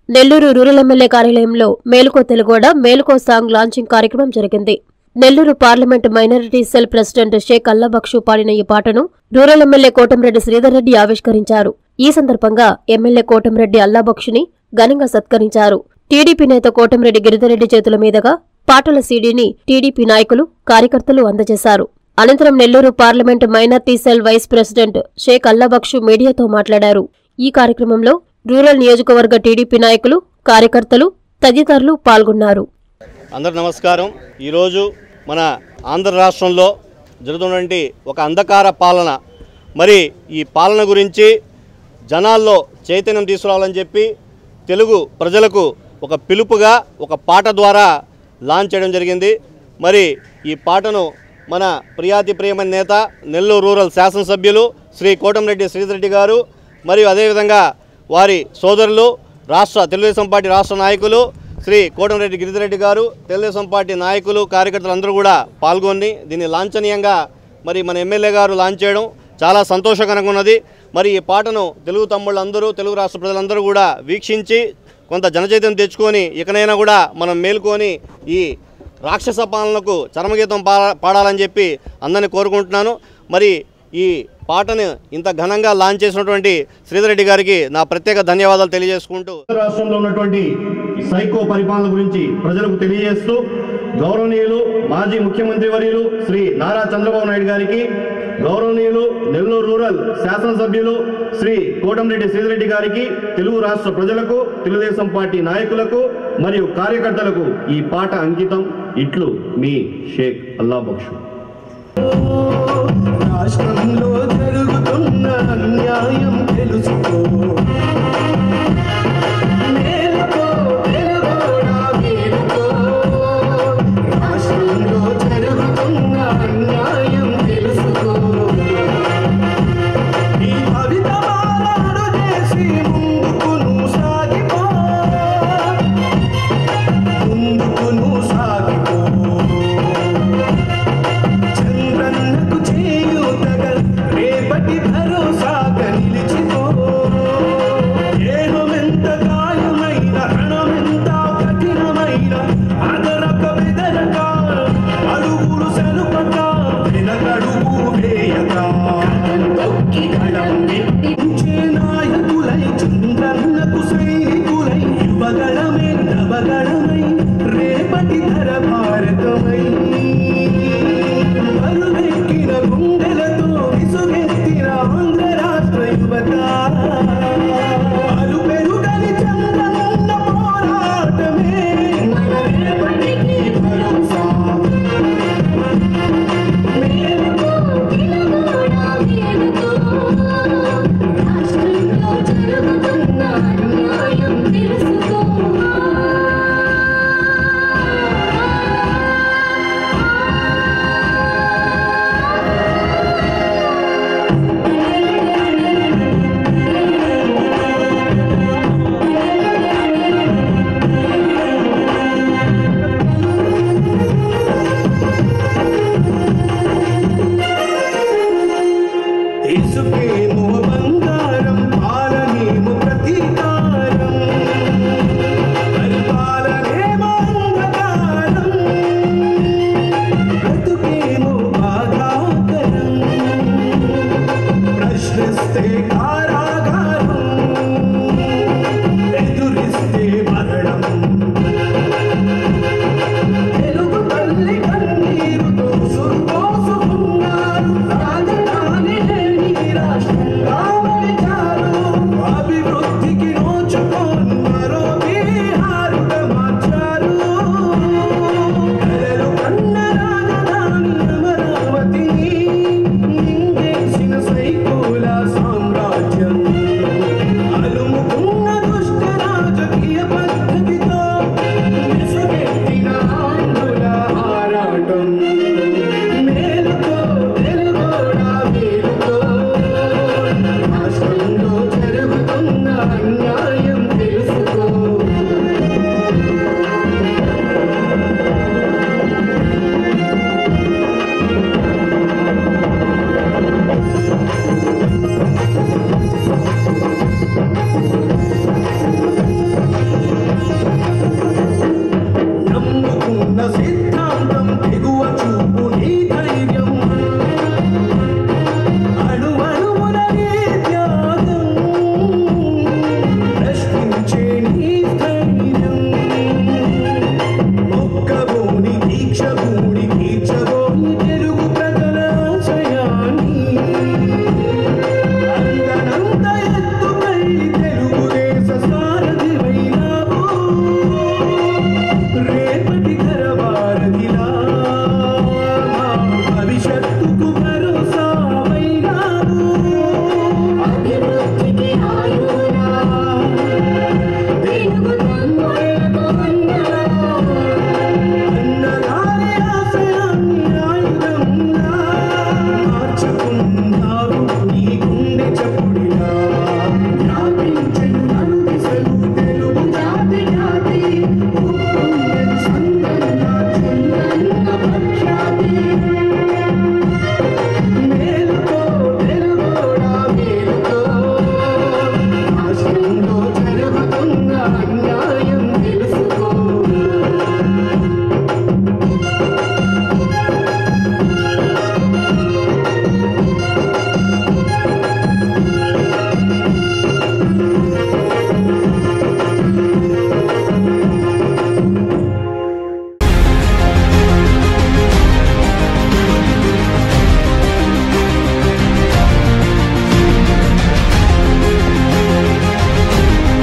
Nellore rural MLA కార్యాలయంలో మేలుకో తెలుగోడ మేలుకో సాంగ్ లాంచింగ్ కార్యక్రమం జరిగింది Nellore parliament minority cell president Sheikh Allabakshu పాడిన ఈ పాటను రూరల్ ఎమ్మెల్యే కోటంరెడ్డి శ్రీధర్ రెడ్డి ఆవిష్కరించారు ఈ సందర్భంగా ఎమ్మెల్యే కోటంరెడ్డి అల్లాబక్షుని ఘనంగా సత్కరించారు టీడీపీ నేత కోటంరెడ్డి గిరిధరెడ్డి చేతుల మీదుగా పాటల సీడీని టీడీపీ నాయకులు కార్యకర్తలు అందజేశారు అనంతరం Nellore parliament minority cell vice president Sheikh Allabakshu మీడియాతో మాట్లాడారు ఈ కార్యక్రమంలో రూరల్ నియోజకవర్గ టీడీపీ నాయకులు కార్యకర్తలు తదితరులు పాల్గొన్నారు అందరు నమస్కారం ఈరోజు మన ఆంధ్ర రాష్ట్రంలో జరుగుతున్నటువంటి ఒక అంధకార పాలన మరి ఈ పాలన గురించి జనాల్లో చైతన్యం తీసుకురావాలని చెప్పి తెలుగు ప్రజలకు ఒక పిలుపుగా ఒక పాట ద్వారా లాంచ్ చేయడం జరిగింది మరి ఈ పాటను మన ప్రియాతి ప్రియమైన నేత నెల్లూరు రూరల్ శాసనసభ్యులు శ్రీ కోటంరెడ్డి శ్రీధరెడ్డి గారు మరియు అదేవిధంగా వారి సోదరులు రాష్ట్ర తెలుగుదేశం పార్టీ రాష్ట్ర నాయకులు శ్రీ కోటంరెడ్డి గిరిధిరెడ్డి గారు తెలుగుదేశం పార్టీ నాయకులు కార్యకర్తలు అందరూ కూడా పాల్గొని దీన్ని లాంఛనీయంగా మరి మన ఎమ్మెల్యే గారు లాంచ్ చేయడం చాలా సంతోషకరంగా ఉన్నది మరి ఈ పాటను తెలుగు తమ్ముళ్ళందరూ తెలుగు రాష్ట్ర ప్రజలందరూ కూడా వీక్షించి కొంత జనచైతన్యం తెచ్చుకొని ఇకనైనా కూడా మనం మేల్కొని ఈ రాక్షస పాలనకు చరమగీతం పా పాడాలని చెప్పి అందరినీ కోరుకుంటున్నాను మరి ఈ పాటను ఇంత ఘనంగా లాంచ్ చేసినటువంటి శ్రీధర్ రెడ్డి గారికి నా ప్రత్యేక ధన్యవాదాలు తెలియజేసుకుంటూ రాష్ట్రంలో ఉన్నటువంటి సైకో పరిపాలన గురించి ప్రజలకు తెలియజేస్తూ గౌరవనీయులు మాజీ ముఖ్యమంత్రి వర్యులు శ్రీ నారా చంద్రబాబు నాయుడు గారికి గౌరవనీయులు నెల్లూరు రూరల్ శాసనసభ్యులు శ్రీ కోటంరెడ్డి శ్రీధరెడ్డి గారికి తెలుగు రాష్ట్ర ప్రజలకు తెలుగుదేశం పార్టీ నాయకులకు మరియు కార్యకర్తలకు ఈ పాట అంకితం ఇట్లు మీ షేక్ అల్లా బక్షు రాష్ట్రంలో